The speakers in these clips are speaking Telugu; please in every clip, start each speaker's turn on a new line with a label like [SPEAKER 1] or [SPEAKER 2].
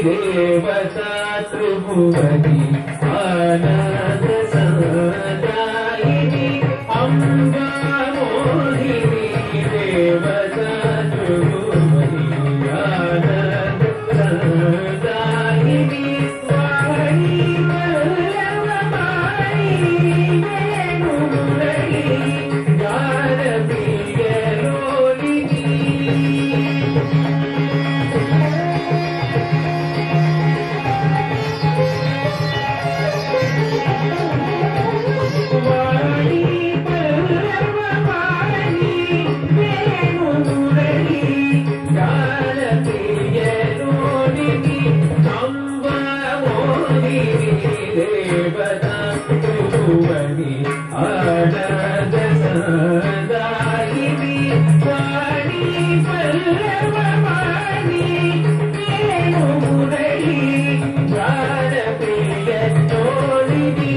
[SPEAKER 1] దేవతా త్రిభువని ఆనంద సదాయిని అంబా మోహిని దేవతా త్రిభువని ఆనంద సదాయిని వాణి వల్లభమాయి వేణుమురళి గాన ప్రియలోలిని వాణి పల్లవమాని వేణుమురళి గాన ప్రియలోలిని అంబ మోహిని దేవతా త్రిభువని ఆనంద సదాయిని వాణి పల్లవమాని వేణుమురళి గాన ప్రియలోలిని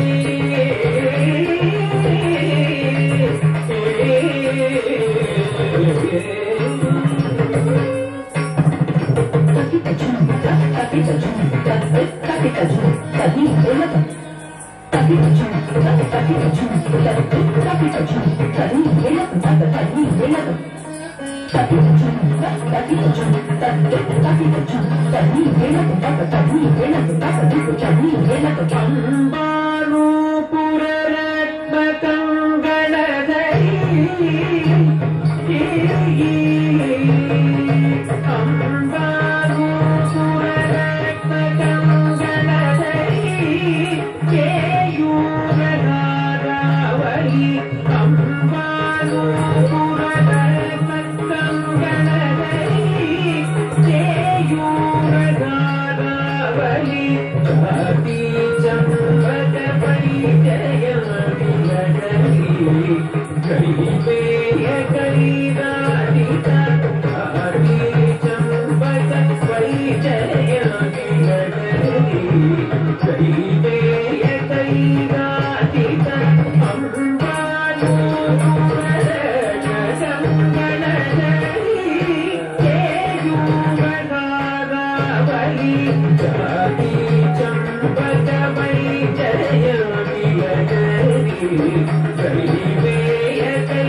[SPEAKER 1] అంబాను పురరత్న కంగళధరి అంబాను పురరత్న కంగళధరి కేయూరగారావళి అంబాను పురరత్న కంగళధరి కేయూరగారావళి జాతి చంపక పరిచయమిలగలి గరిపేయ కైదానిత జాతి చంపక పరిచయమిలగలి గరిపేయ కైదానిత అంబాను పురరగంగళధరి కేయూరగారావళి జాతి చంపక పరిచయమిలగలి గరిపేయ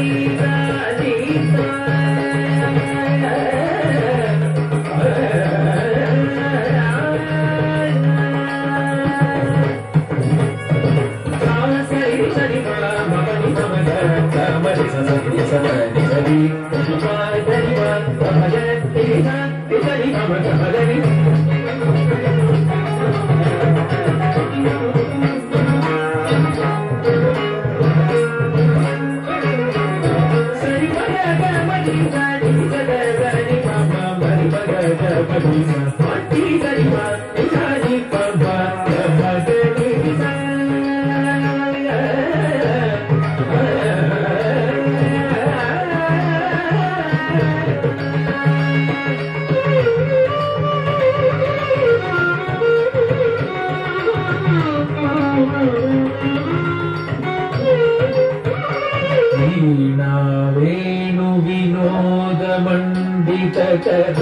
[SPEAKER 1] వీణా వేణు వినోద మండిత కర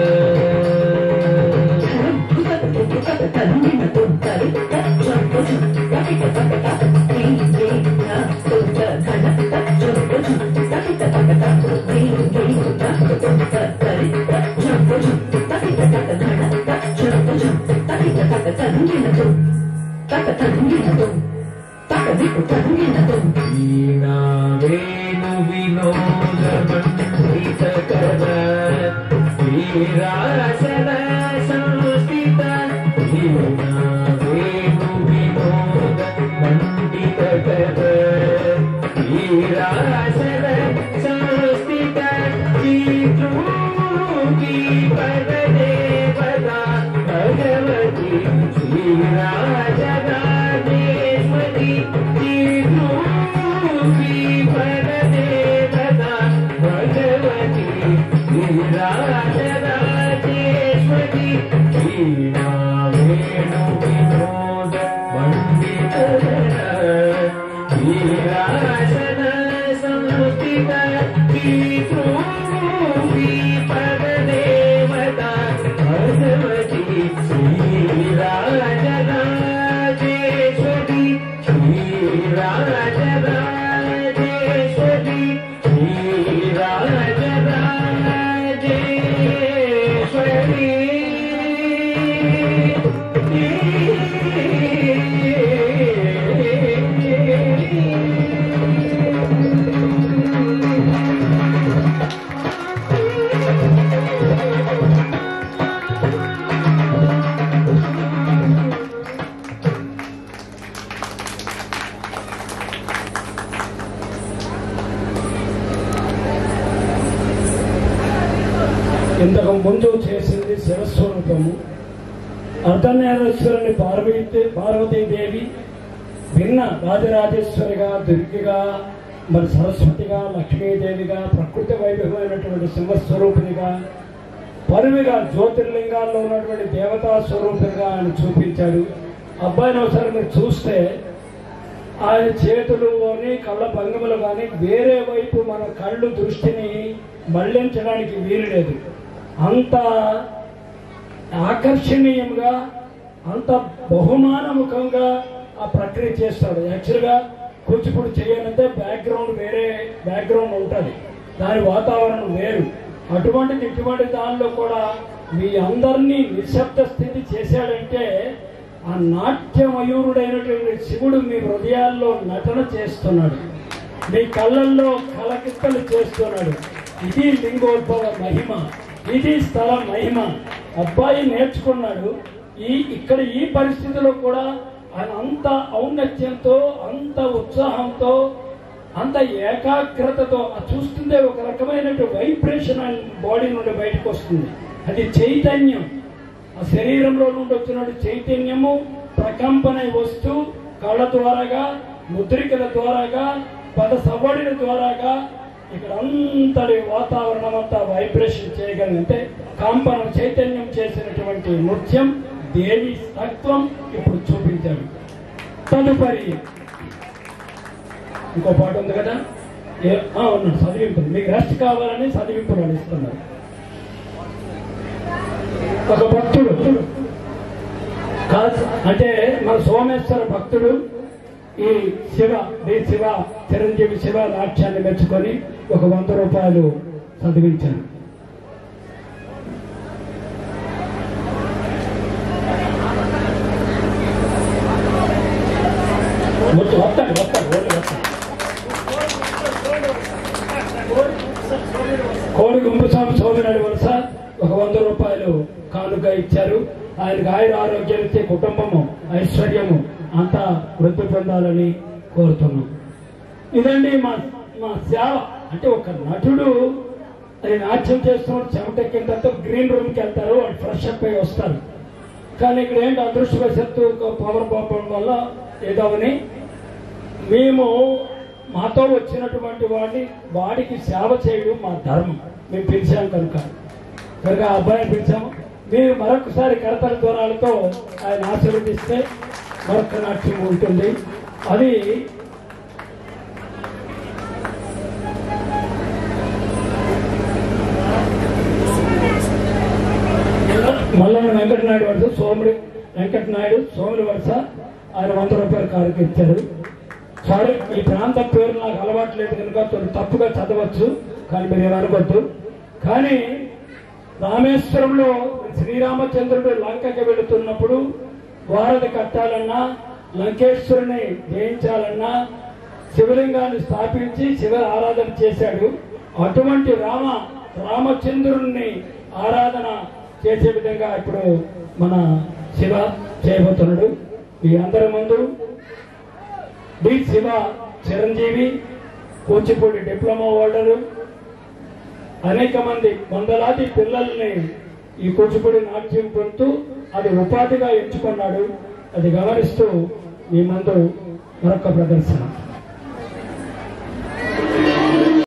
[SPEAKER 1] వీణా వేణు వినోద మండిత కర వీరాసన సంస్థిత వీణా వేణు వినోద మండిత కర వీరాసన సంస్థిత శ్రీద్రూపి పరదేవతా భగవతి శ్రీరాజరాజేశ్వరి శ్రీద్రూపి పరదేవతా భగవతి శ్రీరాజరాజేశ్వరి శ్రీనా వేణు వినోద మండిత శ్రీరాజన సంస్థిత శ్రీద్రూపి పరదేవతా భగవతి
[SPEAKER 2] ఇంతకు ముందు చేసింది శివస్వరూపము అర్ధనేశ్వరుని పార్వతీ పార్వతీదేవి భిన్న రాజరాజేశ్వరిగా దుర్గిగా మరి సరస్వతిగా లక్ష్మీదేవిగా ప్రకృతి వైభవమైనటువంటి సింహస్వరూపినిగా పరువిగా జ్యోతిర్లింగాల్లో ఉన్నటువంటి దేవతా స్వరూపినిగా ఆయన చూపించాడు అబ్బాయిని ఒకసారి మీరు చూస్తే ఆయన చేతులు కానీ కళ్ళ భంగిమలు కానీ వేరే వైపు మన కళ్ళు దృష్టిని మళ్లించడానికి వీలు లేదు అంత ఆకర్షణీయంగా అంత బహుమానముఖంగా ఆ ప్రక్రియ చేస్తాడు యాక్చువల్గా కూచిపూడి చేయాలంటే బ్యాక్గ్రౌండ్ వేరే బ్యాక్గ్రౌండ్ ఉంటుంది దాని వాతావరణం వేరు అటువంటిది ఇటువంటి దానిలో కూడా మీ అందరినీ నిశ్శబ్ద స్థితి చేశాడంటే ఆ నాట్యమయూరుడైనటువంటి శివుడు మీ హృదయాల్లో నటన చేస్తున్నాడు మీ కళ్ళల్లో కలకిత్తలు చేస్తున్నాడు ఇది లింగోద్భవ మహిమ ఇది స్థల మహిమ అబ్బాయి నేర్చుకున్నాడు ఈ ఇక్కడ ఈ పరిస్థితిలో కూడా ఆయన అంత ఔన్నత్యంతో అంత ఉత్సాహంతో అంత ఏకాగ్రతతో అది చూస్తుంటే ఒక రకమైనటువంటి వైబ్రేషన్ ఆయన బాడీ నుండి బయటకు వస్తుంది అది చైతన్యం ఆ శరీరంలో నుండి వచ్చిన చైతన్యము ప్రకంపన వస్తూ కళ్ళ ద్వారాగా ముద్రికల ద్వారాగా పద సవ్వడిల ద్వారాగా ఇక్కడ అంతటి వాతావరణం అంతా వైబ్రేషన్ చేయగలిగితే కంపనం చైతన్యం చేసినటువంటి నృత్యం దేవి తత్వం ఇప్పుడు చూపించాడు తదుపరి ఇంకో పాట ఉంది కదా ఏ- ఆ, ఉన్నాడు చదివింపులు మీకు రెస్ట్ కావాలని చదివింపులు అని ఇస్తున్నారు ఒక భక్తుడు కాదు అంటే మన సోమేశ్వర భక్తుడు ఈ శివ డి శివ చిరంజీవి శివ నాట్యాన్ని మెచ్చుకొని ఒక వంద రూపాయలు చదివించాను వద్దు, వస్తాడు వస్తాడు ఓన్లీ వస్తాడు కోడి గుంపుస్వామి సోదరుడి వలస ఒక వంద రూపాయలు కానుక ఇచ్చారు ఆయనకు ఆయుర ఆరోగ్యం ఇచ్చే కుటుంబము ఐశ్వర్యము అంతా వృద్ధి పొందాలని కోరుతున్నాం ఇదండి మా మా సేవ అంటే ఒక నటుడు అది నాట్యం చేస్తున్నప్పుడు చెమటెక్కిన తర్వాత గ్రీన్ రూమ్కి వెళ్తారు వాళ్ళు ఫ్రెష్ అప్ అయి వస్తారు కానీ ఇక్కడ ఏంటి అదృష్టవశాత్తు ఒక పవర్ పోవడం వల్ల ఏదో అని మేము మాతో వచ్చినటువంటి వాడిని వాడికి సేవ చేయడం మా ధర్మం మేము పిలిచాం కనుక కనుక ఆ అబ్బాయిని పిలిచాము మీరు మరొకసారి కరతల దూరాలతో ఆయన ఆశీర్వదిస్తే మరొక నాట్యం ఉంటుంది అది మల్లన్న వెంకటనాయుడు వరుస సోముడి వెంకటనాయుడు సోముడి వరుస ఆయన వంద రూపాయల కారుకి ఇచ్చారు సారీ ఈ ప్రాంతం పేరు నాకు అలవాట్లేదు కనుక కొంచెం తప్పుగా చదవచ్చు కానీ మీరు ఏమనుకోద్దు కానీ రామేశ్వరంలో శ్రీరామచంద్రుడు లంకకి వెళుతున్నప్పుడు వారధి కట్టాలన్నా లంకేశ్వరుని జయించాలన్నా శివలింగాన్ని స్థాపించి శివ ఆరాధన చేశాడు అటువంటి రామ రామచంద్రుణ్ణి ఆరాధన చేసే విధంగా ఇప్పుడు మన శివ చేయబోతున్నాడు ఈ అందరి ముందు D Shiva Chiranjeevi Kuchipudi diploma holder అనేక మంది వందలాది పిల్లల్ని ఈ కూచిపూడి నాట్యం పొందుతూ అది ఉపాధిగా ఎంచుకున్నాడు అది గమనిస్తూ మీ ముందు మరొక ప్రదర్శన